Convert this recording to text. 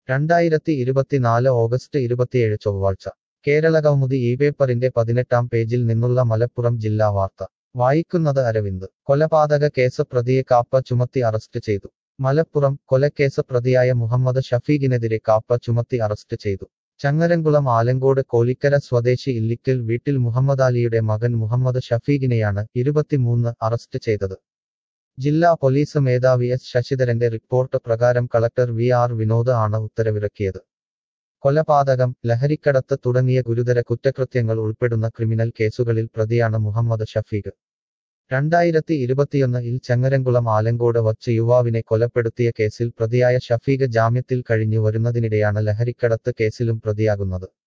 രണ്ടായിരത്തി ഇരുപത്തിനാല് ഓഗസ്റ്റ് ഇരുപത്തിയേഴ് ചൊവ്വാഴ്ച കേരളകൗമുദി ഈ പേപ്പറിന്റെ പതിനെട്ടാം പേജിൽ നിന്നുള്ള മലപ്പുറം ജില്ലാ വാർത്ത വായിക്കുന്നത് അരവിന്ദ് കൊലപാതക കേസ് പ്രതിയെ കാപ്പ ചുമത്തി അറസ്റ്റ് ചെയ്തു മലപ്പുറം കൊലക്കേസ് പ്രതിയായ മുഹമ്മദ് ഷഫീഖിനെതിരെ കാപ്പ ചുമത്തി അറസ്റ്റ് ചെയ്തു ചങ്ങരംകുളം ആലങ്കോട് കോലിക്കര സ്വദേശി ഇല്ലിക്കൽ വീട്ടിൽ മുഹമ്മദാലിയുടെ മകൻ മുഹമ്മദ് ഷഫീഖിനെയാണ് ഇരുപത്തിമൂന്ന് അറസ്റ്റ് ചെയ്തത് ജില്ലാ പോലീസ് മേധാവി എസ് ശശിധരന്റെ റിപ്പോർട്ട് പ്രകാരം കളക്ടർ വി ആർ വിനോദ് ആണ് ഉത്തരവിറക്കിയത് കൊലപാതകം ലഹരിക്കടത്ത് തുടങ്ങിയ ഗുരുതര കുറ്റകൃത്യങ്ങൾ ഉൾപ്പെടുന്ന ക്രിമിനൽ കേസുകളിൽ പ്രതിയാണ് മുഹമ്മദ് ഷഫീഖ് രണ്ടായിരത്തി ഇരുപത്തിയൊന്നിൽ ചങ്ങരംകുളം ആലങ്കോട് വച്ച് യുവാവിനെ കൊലപ്പെടുത്തിയ കേസിൽ പ്രതിയായ ഷഫീഖ് ജാമ്യത്തിൽ കഴിഞ്ഞു വരുന്നതിനിടെയാണ് ലഹരിക്കടത്ത് കേസിലും പ്രതിയാകുന്നത്